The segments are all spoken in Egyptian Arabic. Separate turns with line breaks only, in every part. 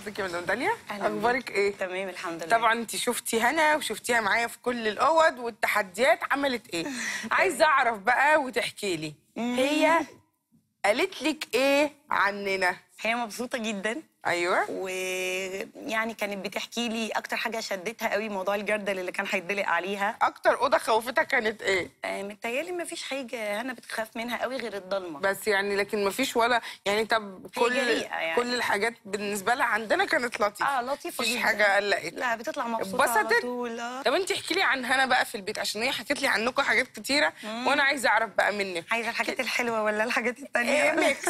ازيك يا مدام داليا
أهلاً بيك.
اخبارك ايه
تمام الحمد لله
طبعا انت شفتي هنا وشفتيها معايا في كل الاوض والتحديات عملت ايه عايزه اعرف بقى وتحكي لي هي قالت لك ايه عننا
هي مبسوطه جدا
ايوه
ويعني كانت بتحكي لي اكتر حاجه شدتها قوي موضوع الجردل اللي كان هيتدلق عليها
اكتر اوضه خوفتها كانت ايه
آه، متهيألي ما فيش حاجه انا بتخاف منها قوي غير الضلمه
بس يعني لكن ما فيش ولا يعني طب
هي
كل
جريئة يعني.
كل الحاجات بالنسبه لها عندنا كانت لطيفه
اه لطيفه
مفيش
جدا
حاجه قلقت
لا بتطلع مبسوطه على
اتبسطت؟
طول آه.
طب انت احكي لي عن هنا بقى في البيت عشان هي حكت لي عنكم حاجات كتيره وانا عايزه اعرف بقى منك
عايزه الحاجات الحلوه ولا الحاجات
ايه
التانية
ميكس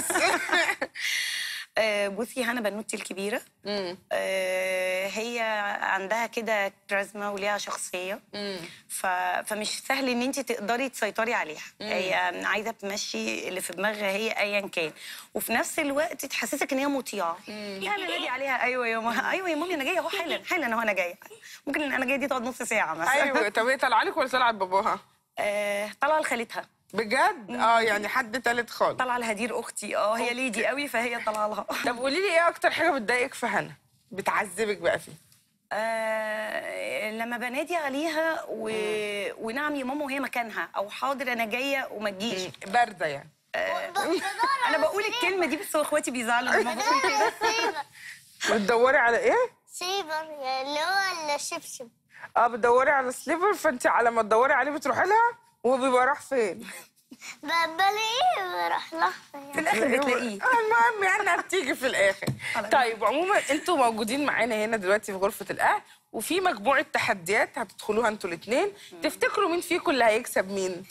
آه، بصي هنا بنوتي الكبيره
مم.
آه، هي عندها كده كاريزما وليها شخصيه ف... فمش سهل ان انت تقدري تسيطري عليها هي عايزه تمشي اللي في دماغها هي ايا كان وفي نفس الوقت تحسسك ان هي مطيعه يعني نادي عليها ايوه يا ماما ايوه يا مامي انا جايه اهو حالا حالا اهو انا جايه ممكن ان انا جايه دي تقعد نص ساعه مثلا
ايوه طب هي طالعه لك ولا طالعه لباباها
آه، طالعه لخالتها
بجد اه يعني حد تالت خالص
طالعه لهدير اختي اه هي ليدي قوي فهي طالعه لها
طب قولي لي ايه اكتر حاجه بتضايقك في هنا بتعذبك بقى فيه
آه لما بنادي عليها و... ونعم يا ماما وهي مكانها او حاضر انا جايه وما تجيش
بارده يعني
انا بقول الكلمه دي بس اخواتي بيزعلوا لما بقول كده
سيبر
بتدوري على ايه
سيبر اللي هو الشبشب
اه بتدوري على سليبر فانت على ما تدوري عليه بتروحي لها وهو بيبقى راح فين
بلاقيه بروح لها
في الاخر بتلاقيه
آه، المهم يعني بتيجي في الاخر
على
طيب عموما انتوا موجودين معانا هنا دلوقتي في غرفه الاهل وفي مجموعه تحديات هتدخلوها انتوا الاثنين تفتكروا مين فيكم اللي هيكسب مين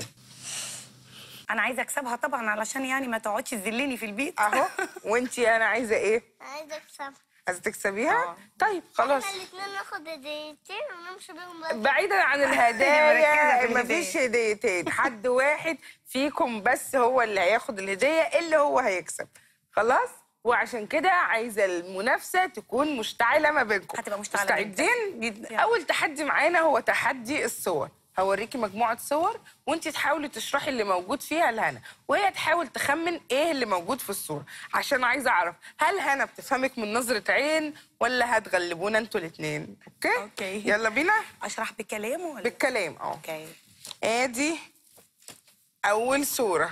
انا عايزه اكسبها طبعا علشان يعني ما تقعدش تذلني في البيت
اهو وانتي انا عايزه ايه
عايزة اكسبها
عايزه تكسبيها
آه.
طيب خلاص
احنا الاتنين ناخد هديتين ونمشي بيهم بس
بعيدا عن
مركزة
الهدايا
في
مفيش هديتين حد واحد فيكم بس هو اللي هياخد الهديه اللي هو هيكسب خلاص وعشان كده عايزه المنافسه تكون مشتعله ما بينكم
هتبقى مشتعلة جداً.
مستعدين
جداً.
اول تحدي معانا هو تحدي الصور هوريكي مجموعه صور وانت تحاولي تشرحي اللي موجود فيها لهنا وهي تحاول تخمن ايه اللي موجود في الصوره عشان عايزه اعرف هل هنا بتفهمك من نظره عين ولا هتغلبونا انتوا الاثنين اوكي
أوكي.
يلا بينا
اشرح بالكلام ولا
بالكلام اه
اوكي
ادي اول صوره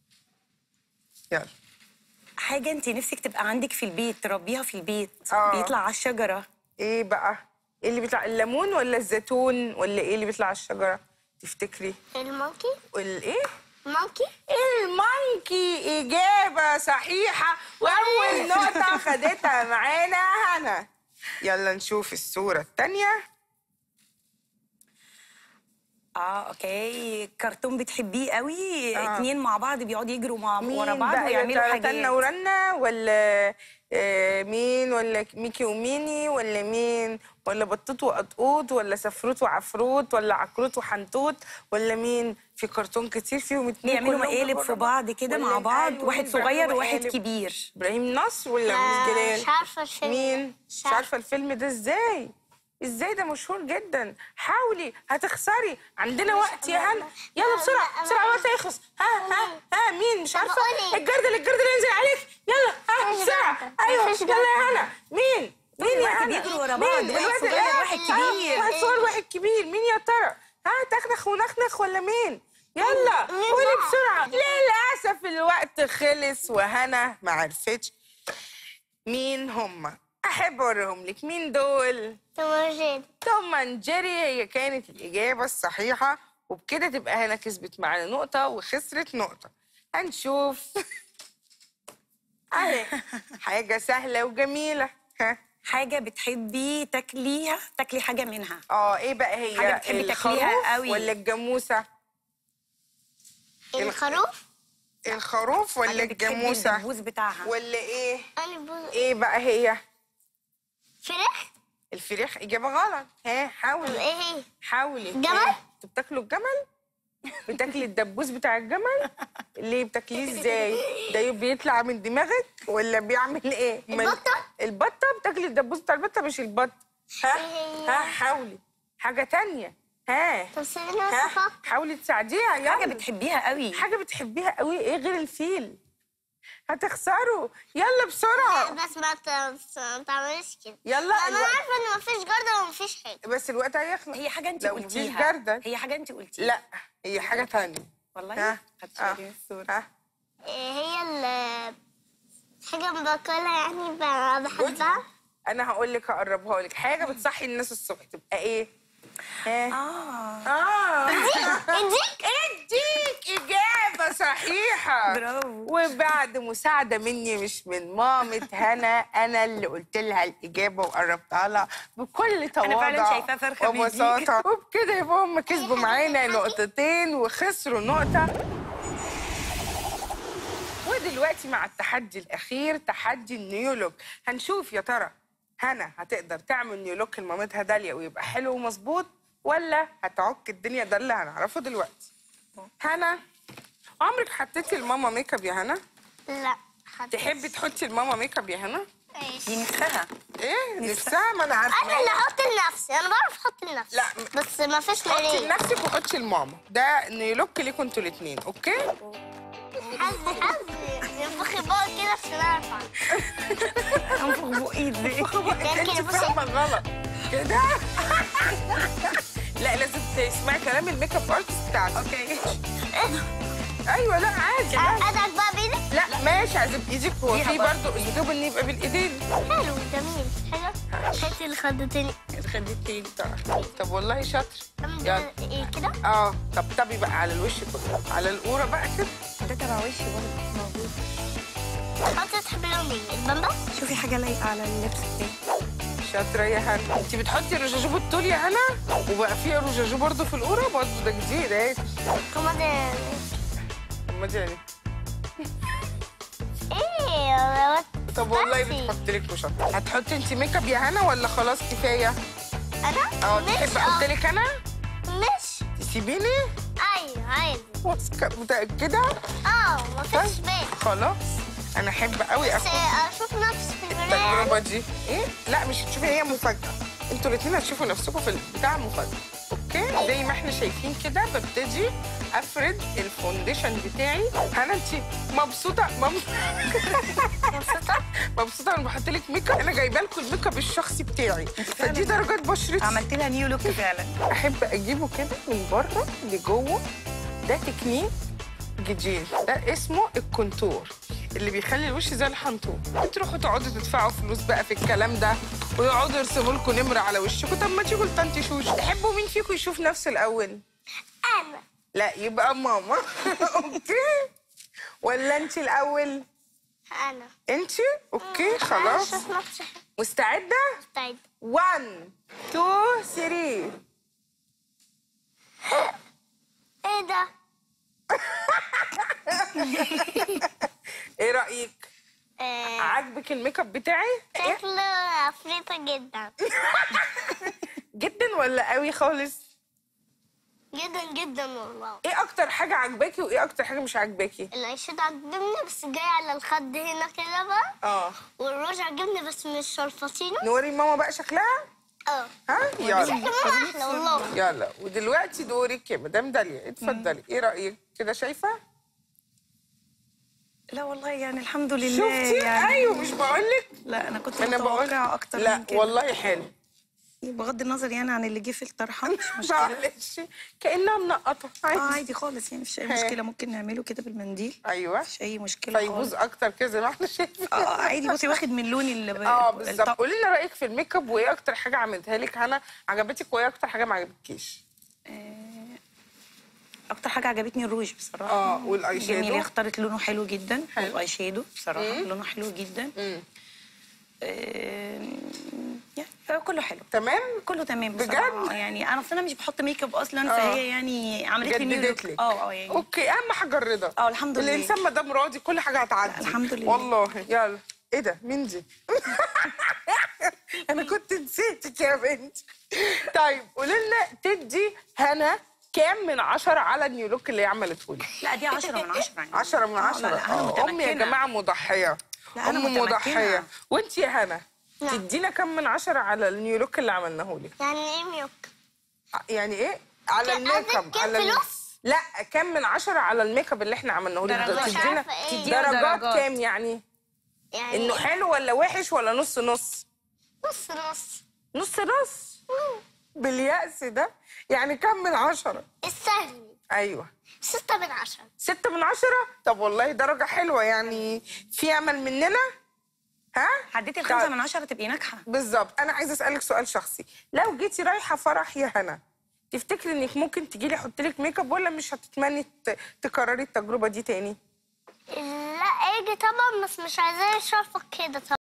يلا
حاجه انت نفسك تبقى عندك في البيت تربيها في البيت
آه.
بيطلع على الشجره
ايه بقى ايه اللي بيطلع الليمون ولا الزيتون ولا ايه اللي بيطلع على الشجره تفتكري
المونكي
والايه
مونكي
المونكي إجابة صحيحة وأول نقطة خدتها معانا هنا يلا نشوف الصورة التانية
اه اوكي كرتون بتحبيه قوي
آه.
اتنين مع بعض بيقعدوا يجروا مع ورا
مين
بعض
بقى يا
ويعملوا
ترى
حاجات
تنة ورنة ولا آه، مين ولا ميكي وميني ولا مين ولا بطوط وقطقوط ولا سفروت وعفروت ولا عكروت وحنطوط ولا مين في كرتون كتير فيهم اتنين
بيعملوا
كلهم
مقالب
جنب
في بعض كده
ولا
مع بعض
أيوة،
واحد
مين
صغير
بيعملوا
وواحد
مقالب؟
كبير
ابراهيم نصر ولا
آه،
مش جلال
مش عارفة الفيلم
مين
مش
مش عارفه الفيلم ده ازاي ازاي ده مشهور جدا حاولي هتخسري عندنا وقت يا هنا يلا بسرعه بسرعه الوقت هيخلص ها ها ها مين مش عارفه
قولي.
الجردل الجردل ينزل عليك يلا ها
مفيش
بسرعه
جردل.
ايوه
مفيش
يلا يا هنا مين مين يا
الوقت
هنا
بيجروا ورا
مين؟
بعض، واحد
الوقت-
صغير،
آه،
واحد
آه،
كبير.
واحد صغير واحد كبير مين يا ترى ها تخنخ ونخنخ ولا مين يلا قولي بسرعه للاسف الوقت خلص وهنا ما عرفتش مين هم احب اوريهم لك مين دول
توماجين
توم اند جيري هي كانت الاجابه الصحيحه وبكده تبقى هنا كسبت معانا نقطه وخسرت نقطه هنشوف اهي حاجه سهله وجميله ها
حاجه بتحبي تاكليها تاكلي حاجه منها
اه ايه بقى هي
حاجة بتحبي تاكليها
الخروف
قوي.
ولا الجاموسه
الخروف
الخروف ولا
حاجة بتحبي
الجاموسه
الدبوس بتاعها
ولا ايه
انا بوز
ايه بقى هي
فراخ
الفراخ اجابه غلط ها
طب
حاولي
ايه هي
حاولي
جمل؟
ها، انتوا بتاكلوا الجمل بتاكلي الدبوس بتاع الجمل ليه بتاكليه ازاي ده بيطلع من دماغك ولا بيعمل ايه ما ال-
البطة؟
البطه بتاكلي الدبوس بتاع البطه مش البط ها
إيه هي؟
ها حاولي حاجه تانية ها
طب سيبيني
ها
افكر
حاولي تساعديها يلا
حاجه بتحبيها قوي
حاجه بتحبيها قوي ايه غير الفيل هتخسروا يلا بسرعه
بس ما ت- ما تعمليش كده
يلا
انا
الوقت-
عارفه ان مفيش جردة ومفيش حاجه
بس الوقت هيخلص
هي حاجه انت
لو مفيش
قلتيها
جردة.
هي حاجه انت قلتيها
لا هي حاجه تانية
والله
ها
هتشيلي الصوره
ها
إيه هي ال حاجه باكلها يعني ب- بحبها
انا هقول لك هقربها لك حاجه بتصحي الناس الصبح تبقى ايه ها
اه
اه
اديك
اديك اجابه صحيحه
برافو.
وبعد مساعده مني مش من مامة هنا انا اللي قلت لها الاجابه وقربتها لها بكل تواضع
فعلاً شايفاها فرخة بيدي.
وبساطه وبكده يبقى هم كسبوا معانا نقطتين وخسروا نقطه ودلوقتي مع التحدي الاخير تحدي النيو لوك هنشوف يا ترى هنا هتقدر تعمل نيو لوك لمامتها داليا ويبقى حلو ومظبوط ولا هتعك الدنيا ده اللي هنعرفه دلوقتي هنا عمرك حطيتي لماما ميك اب يا هنا
لا حد
تحبي تحطي لماما ميك اب يا هنا
دي نفسها
ايه نفسها ما انا عارفه
انا اللي احط لنفسي انا بعرف احط لنفسي
لا.
بس ما فيش
حطي
مريض
لنفسك وحطي لماما ده نيو لوك ليكوا انتوا الاثنين اوكي
حظي حظي ينفخ بقى كده عشان ارفع
انفخ بقي ازاي
انت
كده بصي
فاهمه غلط كده لا لازم تسمعي كلام الميك اب ارتست بتاعتك
اوكي
ايوه لا عادي عادي.
ادعك بقى بايدك
لا ماشي عايزه بايدك هو
فيها
في
برضه.
برضه اسلوب ان يبقى بالايدين
حلو جميل حلو هاتي الخدتين
الخدتين طب طب والله شاطر يلا
ايه كده
اه طب طبي بقى على الوش كله على القوره بقى كده
ده تبع وشي برضه موجود
حطي تحبي لون ايه البامبا
شوفي حاجه لايقه على اللبس دي
شاطره يا هنا انت بتحطي الرجاجو بالطول يا هنا وبقى فيها رجاجو برضه في القوره برضه ده جديد اهي
كمان
طب ما دي يعني
ايه
طب والله
بتحطي.
بتحط لك مش أكتر. هتحطي انت ميك اب يا هنا ولا خلاص كفايه
انا
اه
مش
تحب احط لك انا
مش
تسيبيني
ايوه عادي
واثقة- متاكده
اه ما فيش بيت
خلاص انا احب قوي
بس
اخد
اشوف نفسي في المرايه
التجربه دي ايه لا مش هتشوفي هي مفاجاه انتوا الاثنين هتشوفوا نفسكم في البتاع مفاجاه اوكي زي ما احنا شايفين كده ببتدي افرد الفونديشن بتاعي هنا انت مبسوطه مب-
مبسوطه
مبسوطه انا بحط لك ميك اب انا جايبه لكم الميك اب الشخصي بتاعي فدي درجات بشرتي
عملت لها نيو لوك فعلا
احب اجيبه كده من بره لجوه ده تكنيك جديد ده اسمه الكونتور اللي بيخلي الوش زي الحنطور تروحوا تقعدوا تدفعوا فلوس بقى في الكلام ده ويقعدوا يرسموا لكم نمره على وشكم طب ما تيجوا لطنط شوش تحبوا مين فيكم يشوف نفسه الاول
انا
لا يبقى ماما اوكي ولا انت الاول
انا
انت اوكي خلاص
اشوف نفسي
مستعده
طيب
1 2 3
ايه ده
ايه رايك
آه،
عاجبك الميك اب بتاعي إيه؟
شكله عفريتة جدا
جدا ولا قوي خالص
جدا جدا والله
ايه اكتر حاجه عاجباكي وايه اكتر حاجه مش عاجباكي
العيشة عجبني بس جاي على الخد هنا كده بقى
اه
والروج عجبني بس مش شرفطينه
نوري ماما بقى شكلها
اه
ها يلا
شكل ماما احلى والله
يلا ودلوقتي دورك يا مدام داليا اتفضلي ايه رايك كده شايفه
لا والله يعني الحمد لله
شفتي
يعني
ايوه مش بقول لك
لا انا كنت
انا بقول
متوقعه اكتر
لا
من كده
والله حلو
بغض النظر يعني عن اللي جه في الطرحه مش مشكله
معلش كانها منقطه
اه
عادي
عادي خالص يعني مفيش اي
ها.
مشكله ممكن نعمله كده بالمنديل
ايوه
مفيش اي مشكله
فيبوظ
خالص
اكتر كده زي ما احنا شايفين
اه آه، عادي بصي واخد من لوني اللي ب...
اه بالظبط
الطق-
قولي لنا رايك في الميك اب وايه اكتر حاجه عملتها لك هنا عجبتك وايه اكتر حاجه ما عجبتكيش
اكتر حاجه عجبتني الروج بصراحه
اه والاي شادو
جميل اختارت لونه حلو جدا
حلو.
والاي شادو بصراحه لونه حلو جدا
مم.
آه، يعني كله حلو
تمام
كله تمام
بجد؟
بصراحه يعني انا اصلا مش بحط ميك اب اصلا
آه.
فهي يعني عملت لي نيو
جددت
لوك
لك
اه اه يعني
اوكي اهم حاجه الرضا
اه الحمد لله
الانسان ما دام راضي كل حاجه هتعدي
الحمد لله.
والله يلا ايه ده مين دي انا كنت نسيتك يا بنتي طيب قولي لنا تدي هنا كام من عشرة على النيو لوك اللي هي عملته لي
لا دي 10 من 10 يعني
10 من
آه،
10
لا لا انا
آه، امي يا
متمكنة.
جماعه مضحيه
لا، أنا
ام
متمكنة.
مضحيه وانت يا هنا
نعم.
تدينا كام من عشرة على النيو لوك اللي عملناه لك
يعني ايه ميوك
يعني ايه على الميك اب
كام
على ال-
فلوس
لا كام من عشرة على الميك اب اللي احنا عملناه لك
درجات.
مش
تدينا
عارفة إيه.
تدينا
درجات
درجات.
كام يعني
يعني
انه حلو ولا وحش ولا نص نص
نص نص
نص نص باليأس ده يعني كم من عشرة
السهل
ايوه
ستة من عشرة
ستة من عشرة طب والله درجة حلوة يعني في أمل مننا ها
عديتي الخمسة
طب
من عشرة تبقي ناجحة
بالظبط أنا عايزة أسألك سؤال شخصي لو جيتي رايحة فرح يا هنا تفتكري إنك ممكن تجيلي أحط لك ميك اب ولا مش هتتمني ت- تكرري التجربة دي تاني؟
لا اجي طبعا بس مش عايزاه يشرفك كده طبعا